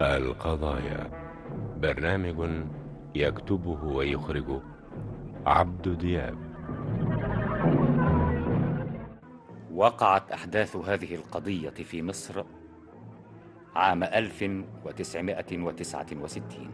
القضايا برنامج يكتبه ويخرجه عبد دياب وقعت أحداث هذه القضية في مصر عام 1969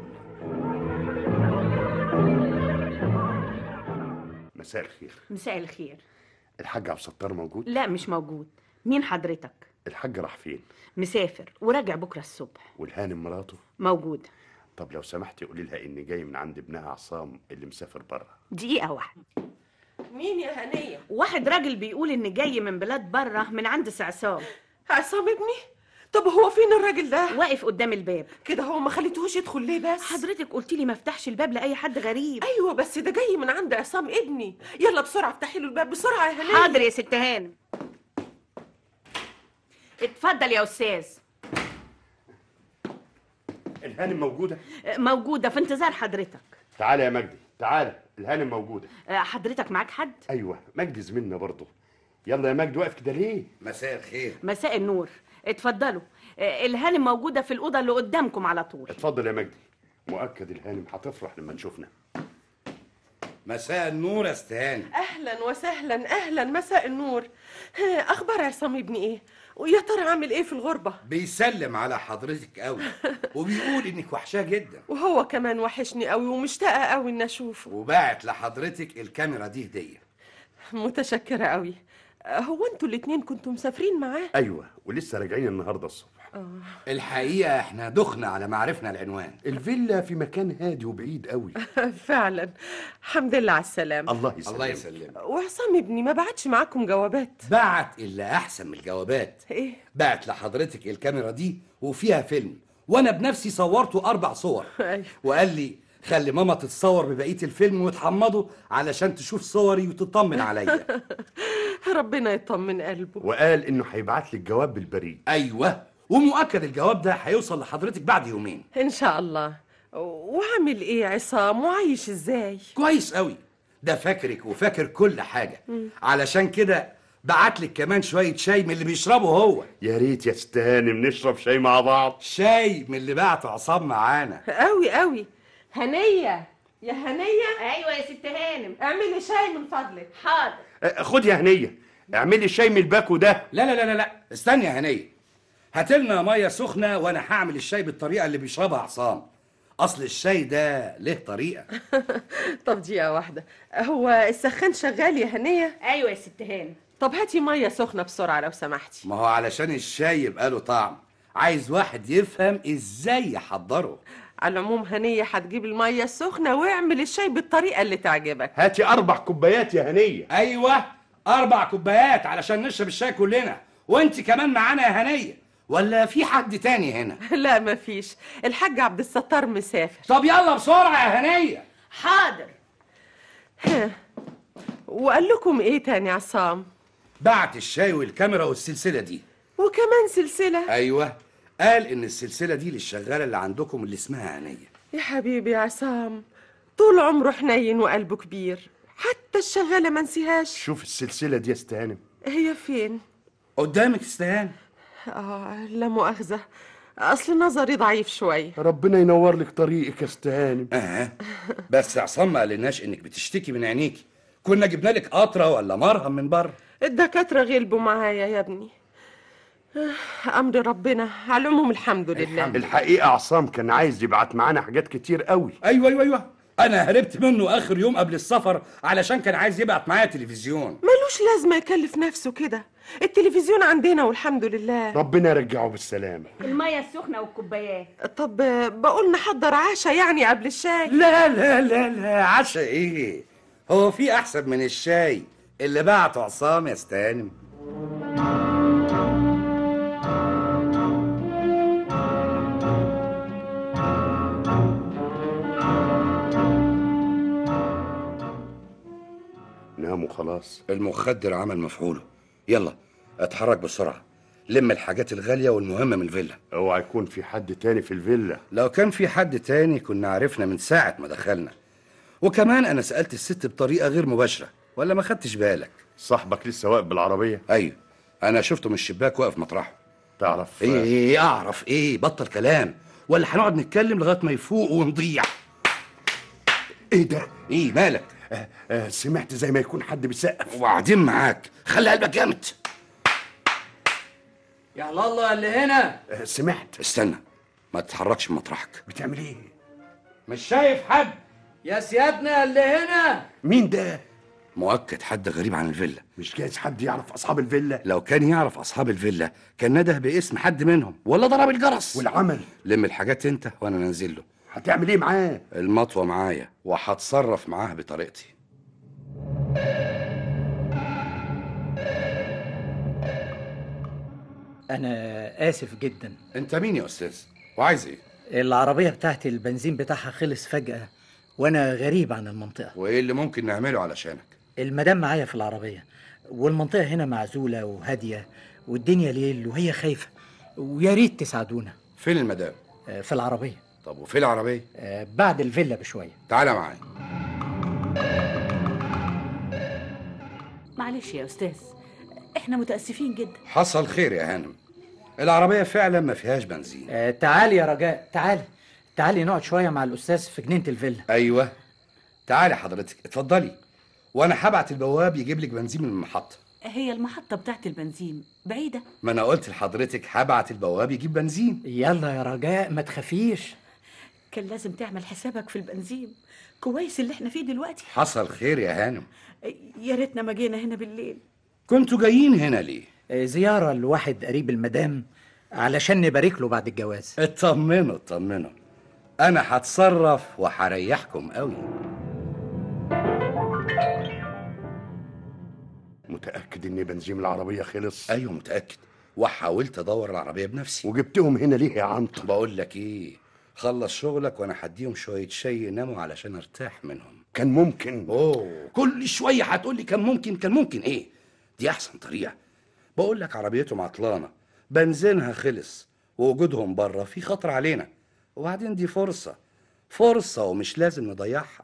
مساء الخير مساء الخير الحاج عبد الستار موجود لا مش موجود مين حضرتك الحاج راح فين مسافر وراجع بكره الصبح والهانم مراته موجود طب لو سمحتي قولي لها اني جاي من عند ابنها عصام اللي مسافر بره دقيقه واحده مين يا هنية؟ واحد راجل بيقول ان جاي من بلاد بره من عند سعسام عصام ابني؟ طب هو فين الراجل ده؟ واقف قدام الباب كده هو ما خليتهوش يدخل ليه بس؟ حضرتك قلت لي ما افتحش الباب لاي حد غريب ايوه بس ده جاي من عند عصام ابني يلا بسرعه افتحي له الباب بسرعه يا هنية حاضر يا ست هانم اتفضل يا استاذ الهانم موجوده موجوده في انتظار حضرتك تعالى يا مجدي تعالى الهانم موجوده أه، حضرتك معاك حد ايوه مجدي زميلنا برضه يلا يا مجدي واقف كده ليه مساء الخير مساء النور اتفضلوا أه، الهانم موجوده في الاوضه اللي قدامكم على طول اتفضل يا مجدي مؤكد الهانم هتفرح لما تشوفنا مساء النور يا استهاني اهلا وسهلا اهلا مساء النور ها، اخبار عصام ابني ايه؟ ويا ترى عامل ايه في الغربه؟ بيسلم على حضرتك قوي وبيقول انك وحشاه جدا وهو كمان وحشني قوي ومشتاقه قوي اني اشوفه وباعت لحضرتك الكاميرا دي هديه متشكره قوي هو انتوا الاتنين كنتوا مسافرين معاه؟ ايوه ولسه راجعين النهارده الصبح الحقيقه احنا دخنا على ما عرفنا العنوان الفيلا في مكان هادي وبعيد قوي فعلا الحمد لله على السلامه الله يسلمك الله يسلمك وعصام ابني ما بعتش معاكم جوابات بعت اللي احسن من الجوابات ايه بعت لحضرتك الكاميرا دي وفيها فيلم وانا بنفسي صورته اربع صور أيوة. وقال لي خلي ماما تتصور ببقيه الفيلم وتحمضه علشان تشوف صوري وتطمن عليا ربنا يطمن قلبه وقال انه هيبعت لي الجواب بالبريد ايوه ومؤكد الجواب ده هيوصل لحضرتك بعد يومين ان شاء الله وعامل ايه عصام وعايش ازاي كويس قوي ده فاكرك وفاكر كل حاجه علشان كده بعت لك كمان شويه شاي من اللي بيشربه هو يا ريت يا ست هانم نشرب شاي مع بعض شاي من اللي بعته عصام معانا قوي قوي هنيه يا هنيه ايوه يا ست هانم اعملي شاي من فضلك حاضر أه، خد يا هنيه اعملي شاي من الباكو ده لا لا لا لا لا استني يا هنيه هاتلنا ميه سخنه وانا هعمل الشاي بالطريقه اللي بيشربها عصام اصل الشاي ده له طريقه طب دقيقه واحده هو السخان شغال يا هنيه ايوه يا ست هانم طب هاتي ميه سخنه بسرعه لو سمحتي ما هو علشان الشاي يبقى له طعم عايز واحد يفهم ازاي يحضره على العموم هنيه هتجيب الميه السخنه واعمل الشاي بالطريقه اللي تعجبك هاتي اربع كوبايات يا هنيه ايوه اربع كوبايات علشان نشرب الشاي كلنا وانت كمان معانا يا هنيه ولا في حد تاني هنا لا مفيش الحاج عبد الستار مسافر طب يلا بسرعه يا هنيه حاضر وقال لكم ايه تاني عصام بعت الشاي والكاميرا والسلسله دي وكمان سلسله ايوه قال ان السلسله دي للشغاله اللي عندكم اللي اسمها هنيه يا حبيبي يا عصام طول عمره حنين وقلبه كبير حتى الشغاله ما نسيهاش شوف السلسله دي يا ست هانم هي فين قدامك استهان اه لا مؤاخذه اصل نظري ضعيف شويه ربنا ينور لك طريقك يا ست هانم اه بس عصام ما قالناش انك بتشتكي من عينيكي كنا جبنا لك قطره ولا مرهم من بره الدكاتره غلبوا معايا يا ابني آه، امر ربنا على العموم الحمد لله الحقيقه عصام كان عايز يبعت معانا حاجات كتير قوي ايوه ايوه ايوه انا هربت منه اخر يوم قبل السفر علشان كان عايز يبعت معايا تلفزيون ملوش لازمه يكلف نفسه كده التلفزيون عندنا والحمد لله ربنا يرجعه بالسلامه الميه السخنه والكوبايات طب آه، بقول نحضر عشاء يعني قبل الشاي لا لا لا لا عشاء ايه هو في احسن من الشاي اللي بعته عصام يا استهانم ناموا خلاص المخدر عمل مفعوله يلا اتحرك بسرعه لم الحاجات الغاليه والمهمه من الفيلا اوعى يكون في حد تاني في الفيلا لو كان في حد تاني كنا عرفنا من ساعه ما دخلنا وكمان انا سالت الست بطريقه غير مباشره ولا ما خدتش بالك صاحبك لسه واقف بالعربيه ايوه انا شفته من الشباك واقف مطرحه تعرف ايه ايه اعرف ايه بطل كلام ولا هنقعد نتكلم لغايه ما يفوق ونضيع ايه ده ايه مالك آه آه سمعت زي ما يكون حد بيسقف وبعدين معاك خلي قلبك جامد يا الله اللي هنا آه سمعت استنى ما تتحركش من مطرحك بتعمل ايه مش شايف حد يا سيادنا اللي هنا مين ده مؤكد حد غريب عن الفيلا مش جايز حد يعرف اصحاب الفيلا لو كان يعرف اصحاب الفيلا كان نده باسم حد منهم ولا ضرب الجرس والعمل لم الحاجات انت وانا ننزل له هتعمل ايه معاه المطوه معايا وهتصرف معاه بطريقتي انا اسف جدا انت مين يا استاذ وعايز ايه العربيه بتاعتي البنزين بتاعها خلص فجاه وانا غريب عن المنطقه وايه اللي ممكن نعمله علشانك المدام معايا في العربيه والمنطقه هنا معزوله وهاديه والدنيا ليل وهي خايفه ويا ريت تساعدونا فين المدام آه، في العربيه طب وفين العربيه آه، بعد الفيلا بشويه تعالى معايا معلش يا استاذ احنا متاسفين جدا حصل خير يا هانم العربيه فعلا ما فيهاش بنزين آه، تعالي يا رجاء تعالي تعالي نقعد شويه مع الاستاذ في جنينه الفيلا ايوه تعالي حضرتك اتفضلي وانا هبعت البواب يجيب لك بنزين من المحطه هي المحطه بتاعت البنزين بعيده ما انا قلت لحضرتك هبعت البواب يجيب بنزين يلا يا رجاء ما تخافيش كان لازم تعمل حسابك في البنزين كويس اللي احنا فيه دلوقتي حصل خير يا هانم يا ريتنا ما جينا هنا بالليل كنتوا جايين هنا ليه آه، زياره لواحد قريب المدام علشان نبارك له بعد الجواز اطمنوا اطمنوا انا هتصرف وهريحكم قوي متاكد ان بنزين العربيه خلص ايوه متاكد وحاولت ادور العربيه بنفسي وجبتهم هنا ليه يا عنتر بقول لك ايه خلص شغلك وانا هديهم شويه شاي يناموا علشان ارتاح منهم كان ممكن اوه كل شويه هتقول لي كان ممكن كان ممكن ايه دي احسن طريقه بقول لك عربيتهم عطلانه بنزينها خلص ووجودهم بره في خطر علينا وبعدين دي فرصه فرصه ومش لازم نضيعها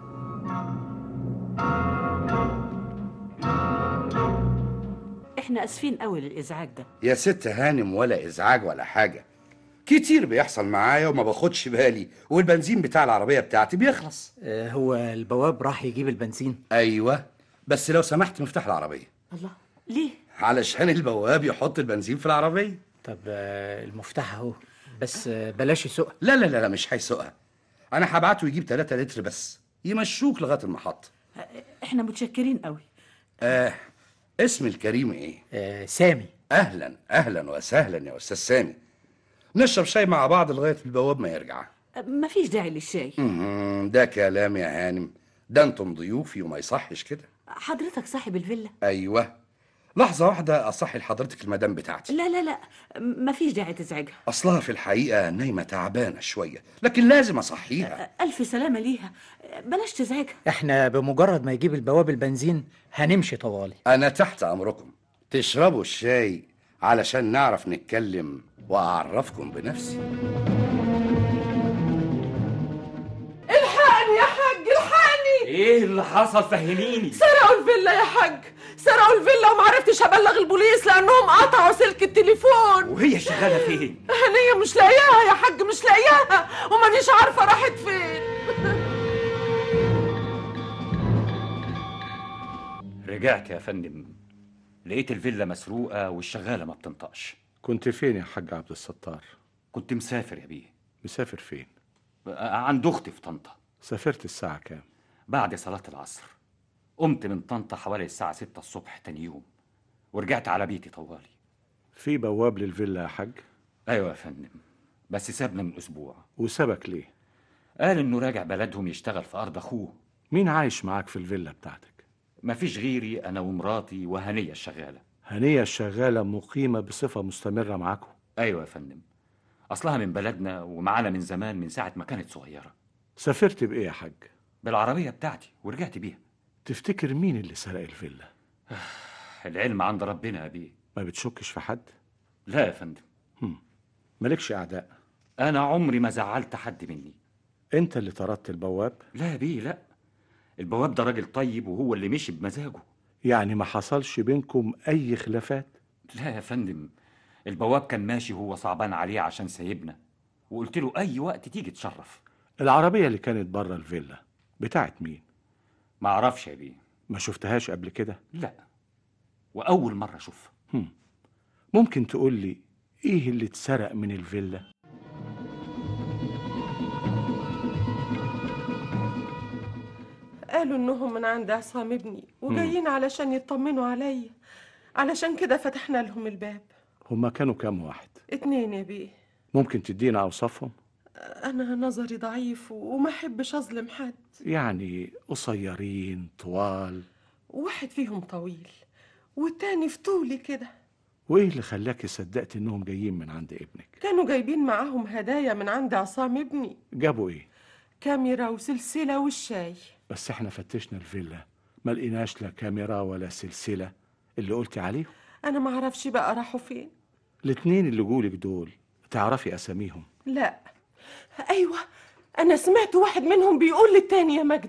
احنا اسفين قوي للازعاج ده يا ست هانم ولا ازعاج ولا حاجه كتير بيحصل معايا وما باخدش بالي والبنزين بتاع العربيه بتاعتي بيخلص آه، هو البواب راح يجيب البنزين ايوه بس لو سمحت مفتاح العربيه الله ليه علشان البواب يحط البنزين في العربيه طب آه، المفتاح اهو بس آه، بلاش يسوق لا لا لا, لا مش هيسوقها انا هبعته يجيب 3 لتر بس يمشوك لغايه المحطه احنا متشكرين قوي آه اسم الكريم ايه آه، سامي اهلا اهلا وسهلا يا استاذ سامي نشرب شاي مع بعض لغايه البواب ما يرجع مفيش داعي للشاي مهم، ده كلام يا هانم ده انتم ضيوفي وما يصحش كده حضرتك صاحب الفيلا ايوه لحظه واحده اصحي لحضرتك المدام بتاعتي لا لا لا مفيش داعي تزعجها اصلها في الحقيقه نايمه تعبانه شويه لكن لازم اصحيها الف سلامه ليها بلاش تزعجها احنا بمجرد ما يجيب البواب البنزين هنمشي طوالي انا تحت امركم تشربوا الشاي علشان نعرف نتكلم واعرفكم بنفسي الحقني يا حاج الحقني ايه اللي حصل فهميني سرقوا الفيلا يا حاج سرقوا الفيلا وما عرفتش ابلغ البوليس لانهم قطعوا سلك التليفون وهي شغاله فين هنية مش لاقياها يا حاج مش لاقياها ومانيش عارفه راحت فين رجعت يا فندم لقيت الفيلا مسروقه والشغاله ما بتنطقش كنت فين يا حاج عبد الستار كنت مسافر يا بيه مسافر فين عند اختي في طنطا سافرت الساعة كام بعد صلاة العصر قمت من طنطا حوالي الساعة ستة الصبح تاني يوم ورجعت على بيتي طوالي في بواب للفيلا يا حاج أيوة يا فندم بس سابنا من أسبوع وسابك ليه قال إنه راجع بلدهم يشتغل في أرض أخوه مين عايش معاك في الفيلا بتاعتك مفيش غيري أنا ومراتي وهنية الشغالة هنية الشغالة مقيمة بصفة مستمرة معاكم أيوة يا فندم أصلها من بلدنا ومعانا من زمان من ساعة ما كانت صغيرة سافرت بإيه يا حاج بالعربية بتاعتي ورجعت بيها تفتكر مين اللي سرق الفيلا العلم عند ربنا يا بيه ما بتشكش في حد لا يا فندم مالكش أعداء أنا عمري ما زعلت حد مني أنت اللي طردت البواب لا يا بيه لا البواب ده راجل طيب وهو اللي مشي بمزاجه يعني ما حصلش بينكم أي خلافات لا يا فندم البواب كان ماشي وهو صعبان عليه عشان سايبنا وقلت له اي وقت تيجي تشرف العربية اللي كانت بره الفيلا بتاعت مين ما اعرفش يا بيه ما شفتهاش قبل كده لا واول مره اشوفها هم. ممكن تقول لي ايه اللي اتسرق من الفيلا قالوا انهم من عند عصام ابني وجايين علشان يطمنوا عليا علشان كده فتحنا لهم الباب هما كانوا كام واحد اتنين يا بيه ممكن تدينا اوصافهم انا نظري ضعيف وما احبش اظلم حد يعني قصيرين طوال واحد فيهم طويل والتاني في طولي كده وايه اللي خلاك صدقت انهم جايين من عند ابنك كانوا جايبين معاهم هدايا من عند عصام ابني جابوا ايه كاميرا وسلسلة والشاي بس احنا فتشنا الفيلا ما لقيناش لا كاميرا ولا سلسلة اللي قلتي عليهم انا ما اعرفش بقى راحوا فين الاتنين اللي جولك دول تعرفي اساميهم لا ايوه انا سمعت واحد منهم بيقول للتاني يا مجدي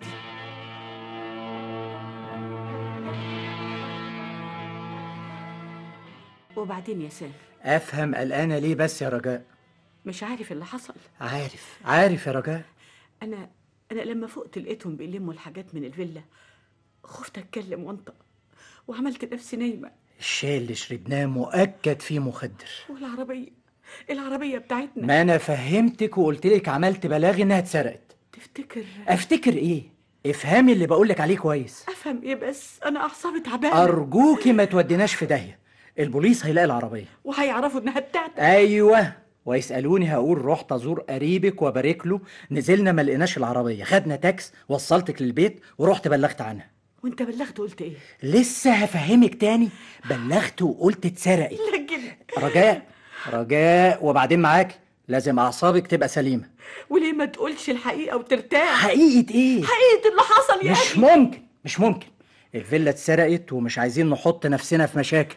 وبعدين يا سامي افهم قلقانه ليه بس يا رجاء مش عارف اللي حصل عارف عارف يا رجاء انا انا لما فقت لقيتهم بيلموا الحاجات من الفيلا خفت اتكلم وانطق وعملت نفسي نايمه الشاي اللي شربناه مؤكد فيه مخدر والعربيه العربيه بتاعتنا ما انا فهمتك وقلت لك عملت بلاغ انها اتسرقت تفتكر افتكر ايه افهمي اللي بقولك عليه كويس افهم ايه بس انا اعصابي تعبانه ارجوكي ما توديناش في داهيه البوليس هيلاقي العربيه وهيعرفوا انها بتاعتك ايوه ويسالوني هقول رحت ازور قريبك وبارك له نزلنا ما لقيناش العربيه خدنا تاكس وصلتك للبيت ورحت بلغت عنها وانت بلغت قلت ايه لسه هفهمك تاني بلغت وقلت اتسرقت لكن رجاء رجاء وبعدين معاك لازم اعصابك تبقى سليمه وليه ما تقولش الحقيقه وترتاح حقيقه ايه حقيقه اللي حصل يا مش اخي ممكن مش ممكن الفيلا اتسرقت ومش عايزين نحط نفسنا في مشاكل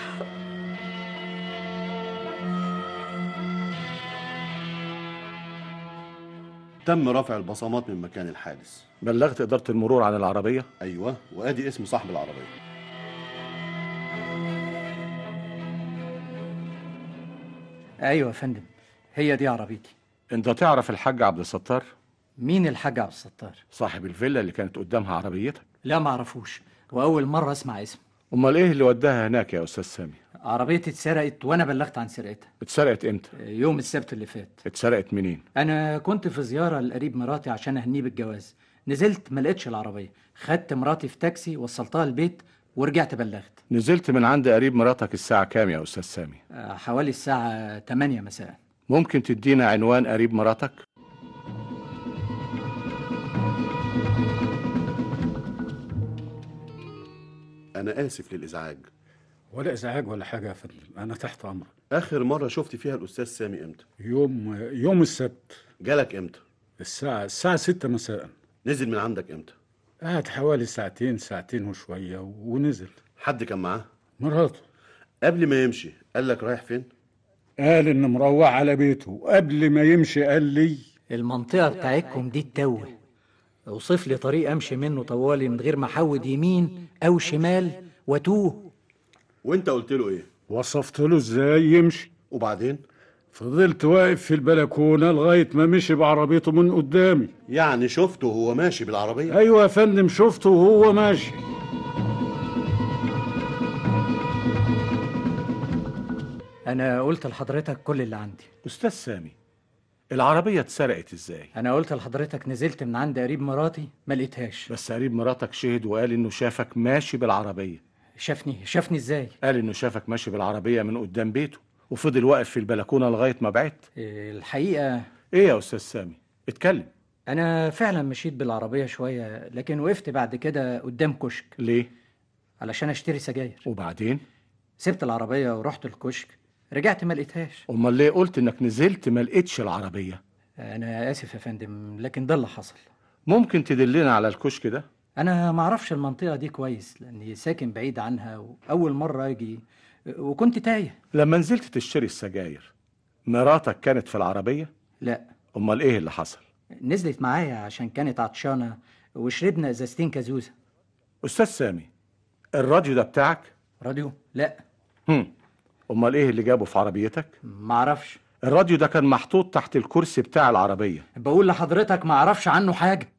تم رفع البصمات من مكان الحادث بلغت إدارة المرور عن العربية ايوه وادي اسم صاحب العربيه ايوه يا فندم هي دي عربيتي انت تعرف الحاج عبد الستار مين الحاج عبد الستار صاحب الفيلا اللي كانت قدامها عربيتك لا ما اعرفوش واول مره اسمع اسمه امال ايه اللي وداها هناك يا استاذ سامي عربيتي اتسرقت وانا بلغت عن سرقتها اتسرقت امتى يوم السبت اللي فات اتسرقت منين انا كنت في زياره لقريب مراتي عشان اهنيه بالجواز نزلت ما لقيتش العربيه خدت مراتي في تاكسي وصلتها البيت ورجعت بلغت نزلت من عند قريب مراتك الساعة كام يا أستاذ سامي؟ آه، حوالي الساعه 8 مساء ممكن تدينا عنوان قريب مراتك؟ انا اسف للازعاج ولا ازعاج ولا حاجه يا فندم انا تحت امرك اخر مره شفت فيها الاستاذ سامي امتى يوم يوم السبت جالك امتى الساعه الساعه 6 مساء نزل من عندك امتى قعد حوالي ساعتين ساعتين وشويه ونزل حد كان معاه مراته قبل ما يمشي قال لك رايح فين قال ان مروح على بيته قبل ما يمشي قال لي المنطقه بتاعتكم دي تتوه اوصف لي طريق امشي منه طوالي من غير ما احود يمين او شمال واتوه وانت قلت له ايه وصفت له ازاي يمشي وبعدين فضلت واقف في البلكونه لغايه ما مشي بعربيته من قدامي يعني شفته وهو ماشي بالعربيه ايوه يا فندم شفته وهو ماشي انا قلت لحضرتك كل اللي عندي أستاذ سامي العربية اتسرقت ازاي؟ انا قلت لحضرتك نزلت من عند قريب مراتي ما لقيتهاش بس قريب مراتك شهد وقال إنه شافك ماشي بالعربية شافني شافني ازاي قال إنه شافك ماشي بالعربية من قدام بيته وفضل واقف في البلكونة لغاية ما بعدت إيه، الحقيقه إيه يا أستاذ سامي؟ اتكلم انا فعلا مشيت بالعربيه شويه لكن وقفت بعد كده قدام كشك ليه؟ علشان اشتري سجاير وبعدين؟ سبت العربيه ورحت الكشك رجعت ما لقيتهاش أمال ليه قلت إنك نزلت ما لقيتش العربية؟ انا اسف يا فندم لكن ده اللي حصل ممكن تدلنا على الكشك ده؟ انا ما اعرفش المنطقه دي كويس لاني ساكن بعيد عنها واول مره اجي وكنت تايه لما نزلت تشتري السجاير مراتك كانت في العربية؟ لا أمال إيه اللي حصل؟ نزلت معايا عشان كانت عطشانه وشربنا ازازتين كازوزه أستاذ سامي الراديو ده بتاعك؟ راديو لا هم. أمال إيه اللي جابه في عربيتك؟ ما اعرفش الراديو ده كان محطوط تحت الكرسي بتاع العربية بقول لحضرتك ما اعرفش عنه حاجة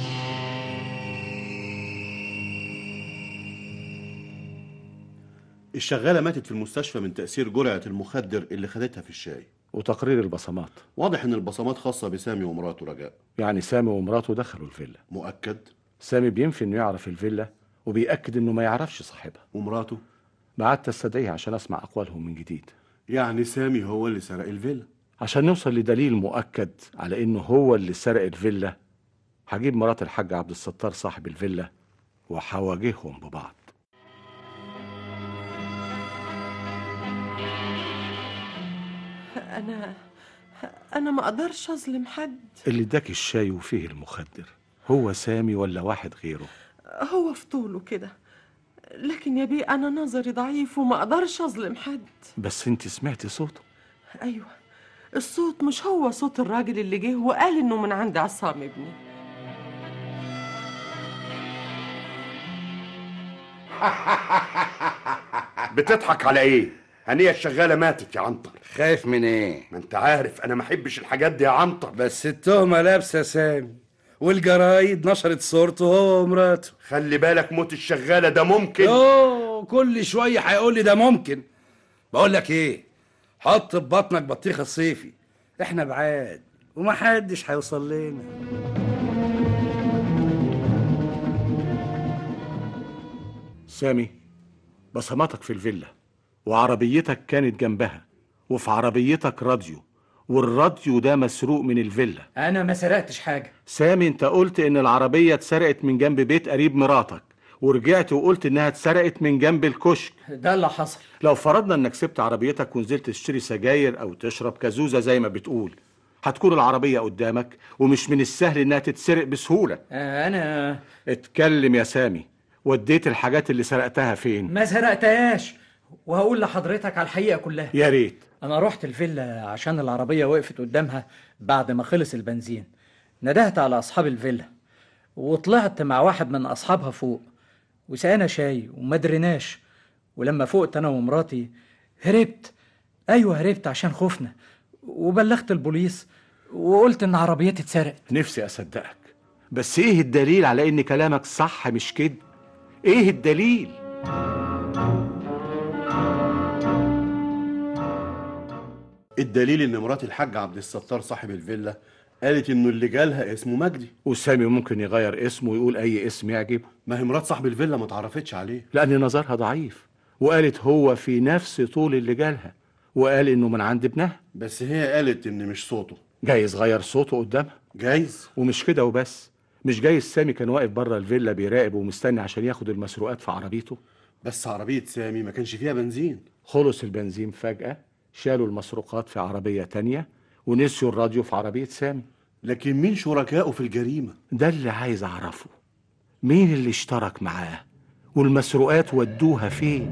الشغالة ماتت في المستشفى من تأثير جرعة المخدر اللي خدتها في الشاي وتقرير البصمات واضح ان البصمات خاصة بسامي ومراته رجاء يعني سامي ومراته دخلوا الفيلا مؤكد سامي بينفي انه يعرف الفيلا وبيأكد انه ما يعرفش صاحبها ومراته بعت استدعيها عشان اسمع اقوالهم من جديد يعني سامي هو اللي سرق الفيلا عشان نوصل لدليل مؤكد على انه هو اللي سرق الفيلا هجيب مرات الحاج عبد الستار صاحب الفيلا وهواجههم ببعض انا انا ما اقدرش اظلم حد اللي اداك الشاي وفيه المخدر هو سامي ولا واحد غيره هو في طوله كده لكن يا بيه انا نظري ضعيف وما اقدرش اظلم حد بس انت سمعتي صوته ايوه الصوت مش هو صوت الراجل اللي جه وقال انه من عند عصام ابني بتضحك على ايه هنية الشغالة ماتت يا عنتر خايف من ايه ما انت عارف انا ما احبش الحاجات دي يا عنتر بس التهمة لابسة سامي والجرايد نشرت صورته هو ومراته خلي بالك موت الشغالة ده ممكن اوه كل شوية هيقول لي ده ممكن بقول لك ايه حط في بطنك بطيخة صيفي احنا بعاد ومحدش هيوصل لنا سامي بصماتك في الفيلا وعربيتك كانت جنبها وفي عربيتك راديو والراديو ده مسروق من الفيلا انا ما سرقتش حاجة سامي انت قلت ان العربية اتسرقت من جنب بيت قريب مراتك ورجعت وقلت انها اتسرقت من جنب الكشك ده اللي حصل لو فرضنا انك سبت عربيتك ونزلت تشتري سجاير او تشرب كازوزة زي ما بتقول هتكون العربية قدامك ومش من السهل انها تتسرق بسهولة آه، انا اتكلم يا سامي وديت الحاجات اللي سرقتها فين ما سرقتهاش وهقول لحضرتك على الحقيقة كلها يا ريت انا رحت الفيلا عشان العربية وقفت قدامها بعد ما خلص البنزين ندهت على اصحاب الفيلا وطلعت مع واحد من اصحابها فوق وسقانا شاي وما دريناش ولما فقت انا ومراتي هربت ايوه هربت عشان خوفنا وبلغت البوليس وقلت ان عربيتي اتسرقت نفسي اصدقك بس ايه الدليل على ان كلامك صح مش كده ايه الدليل الدليل ان مرات الحاج عبد الستار صاحب الفيلا قالت انه اللي جالها اسمه مجدي وسامي ممكن يغير اسمه ويقول اي اسم يعجبه ما هي مرات صاحب الفيلا ما تعرفتش عليه لان نظرها ضعيف وقالت هو في نفس طول اللي جالها وقال انه من عند ابنها بس هي قالت ان مش صوته جايز غير صوته قدامها جايز ومش كده وبس مش جايز سامي كان واقف بره الفيلا بيراقب ومستني عشان ياخد المسروقات في عربيته بس عربية سامي ما كانش فيها بنزين خلص البنزين فجأة شالوا المسروقات في عربية تانية ونسيوا الراديو في عربية سامي لكن مين شركائه في الجريمة ده اللي عايز أعرفه مين اللي اشترك معاه والمسروقات ودوها فين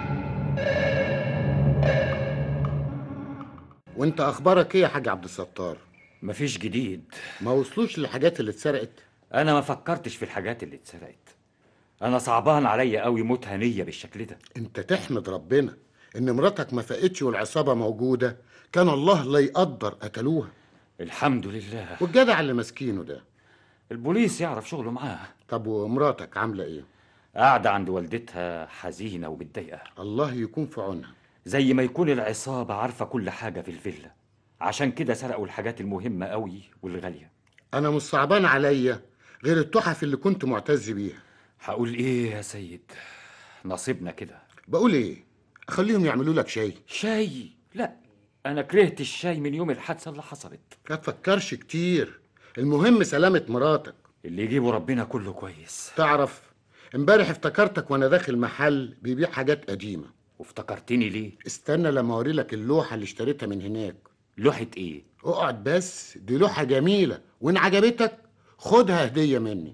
وانت اخبارك ايه يا حاج عبد الستار مفيش جديد ما وصلوش للحاجات اللي اتسرقت انا ما فكرتش في الحاجات اللي اتسرقت انا صعبان عليا قوي موت هنيه بالشكل ده انت تحمد ربنا ان مراتك ما فاقتش والعصابه موجوده كان الله لا يقدر قتلوها الحمد لله والجدع اللي ماسكينه ده البوليس يعرف شغله معاه طب ومراتك عامله ايه قاعده عند والدتها حزينه ومتضايقه الله يكون في عونها زي ما يكون العصابه عارفه كل حاجه في الفيلا عشان كده سرقوا الحاجات المهمه قوي والغاليه انا مش صعبان عليا غير التحف اللي كنت معتز بيها هقول ايه يا سيد نصيبنا كده بقول ايه اخليهم يعملوا لك شاي شاي لا انا كرهت الشاي من يوم الحادثه اللي حصلت ما تفكرش كتير المهم سلامه مراتك اللي يجيبه ربنا كله كويس تعرف امبارح افتكرتك وانا داخل محل بيبيع حاجات قديمه وافتكرتني ليه استنى لما اوري لك اللوحه اللي اشتريتها من هناك لوحه ايه اقعد بس دي لوحه جميله وان عجبتك خدها هديه مني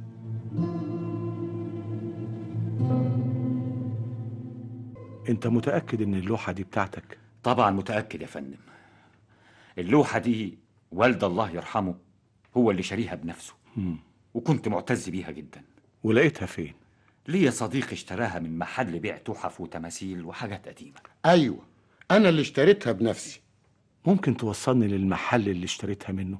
انت متأكد ان اللوحة دي بتاعتك طبعا متاكد يا فندم اللوحه دي والد الله يرحمه هو اللي شاريها بنفسه مم. وكنت معتز بيها جدا ولقيتها فين ليا صديق اشتراها من محل بيع تحف وتماثيل وحاجات قديمه ايوه انا اللي اشتريتها بنفسي ممكن توصلني للمحل اللي اشتريتها منه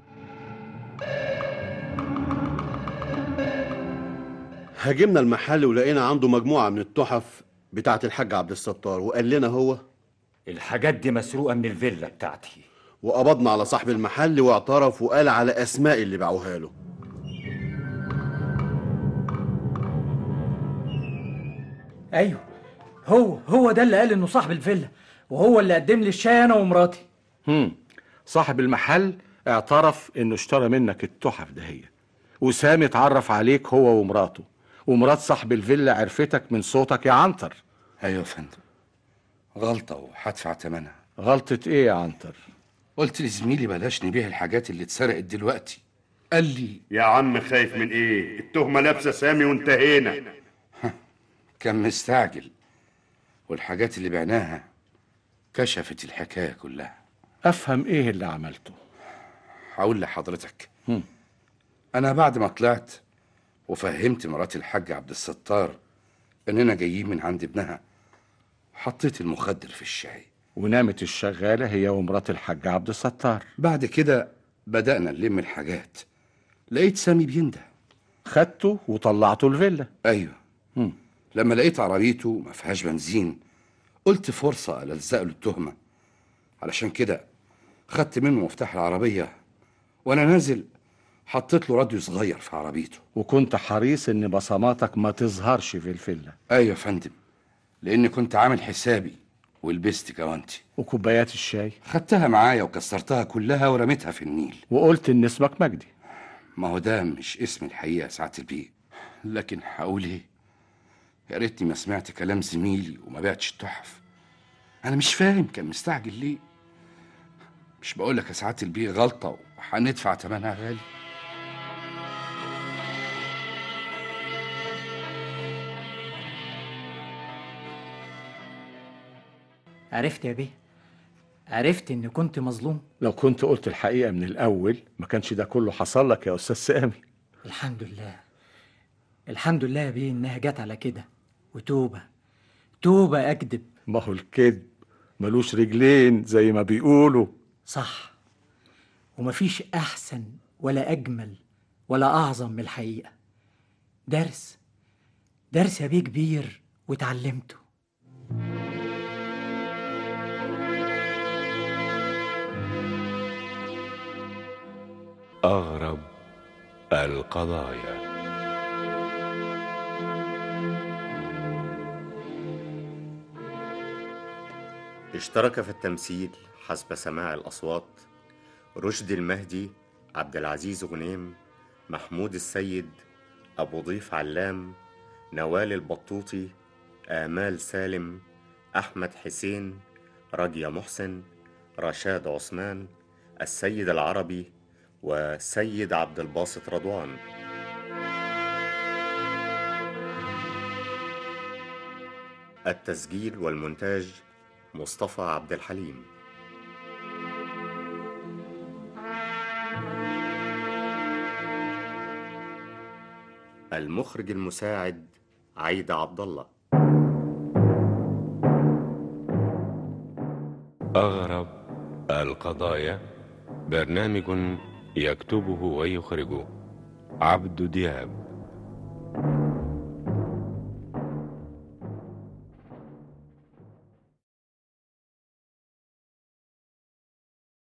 هاجمنا المحل ولقينا عنده مجموعة من التحف بتاعة الحاج عبد الستار وقال لنا هو الحاجات دي مسروقة من الفيلا بتاعتي وقبضنا على صاحب المحل واعترف وقال على أسماء اللي باعوها له ايوه هو هو ده اللي قال انه صاحب الفيلا وهو اللي قدم لي الشاي انا ومراتي هم. صاحب المحل اعترف انه اشترى منك التحف دهية وسامي اتعرف عليك هو ومراته ومرات صاحب الفيلا عرفتك من صوتك يا عنتر ايوه يا فندم غلطة وهدفع ثمنها غلطة ايه يا عنتر قلت لزميلي بلاش نبيع الحاجات اللي اتسرقت دلوقتي قال لي يا عم خايف من ايه التهمة لابسة سامي وانتهينا كان مستعجل والحاجات اللي بعناها كشفت الحكاية كلها افهم ايه اللي عملته هقول لحضرتك هم. انا بعد ما طلعت وفهمت مرات الحاج عبد الستار اننا جايين من عند ابنها حطيت المخدر في الشاي ونامت الشغالة هي ومرات الحاج عبد الستار بعد كده بدأنا نلم الحاجات لقيت سامي بينده خدته وطلعته الفيلا ايوه هم. لما لقيت عربيته ما فيهاش بنزين قلت فرصة ألزق له التهمة علشان كده خدت منه مفتاح العربية وأنا نازل حطيت له راديو صغير في عربيته وكنت حريص ان بصماتك ما تظهرش في الفيلا أيوة يا فندم لأني كنت عامل حسابي ولبست جوانتي وكوبايات الشاي خدتها معايا وكسرتها كلها ورميتها في النيل وقلت ان اسمك مجدي ما هو ده مش اسم الحقيقة يا سعادة البيه لكن هقول ايه يا ريتني ما سمعت كلام زميلي وما بعتش التحف انا مش فاهم كان مستعجل ليه مش بقول لك يا سعادة البيه غلطة وهندفع ثمنها غالي عرفت يا بيه عرفت اني كنت مظلوم لو كنت قلت الحقيقة من الأول ما كانش ده كله حصل لك يا أستاذ سامي الحمد لله الحمد لله يا بيه انها جت على كده وتوبه توبه اكذب ما هو الكذب ملوش رجلين زي ما بيقولوا صح ومفيش احسن ولا اجمل ولا اعظم من الحقيقه درس درس يا بيه كبير واتعلمته أغرب القضايا اشترك في التمثيل حسب سماع الأصوات رشدي المهدي عبد العزيز غنيم محمود السيد أبو ضيف علام نوال البطوطي آمال سالم أحمد حسين رجيا محسن رشاد عثمان السيد العربي وسيد عبد الباسط رضوان التسجيل والمونتاج مصطفى عبد الحليم المخرج المساعد عايدة عبد الله أغرب القضايا برنامج يكتبه ويخرجه عبد دياب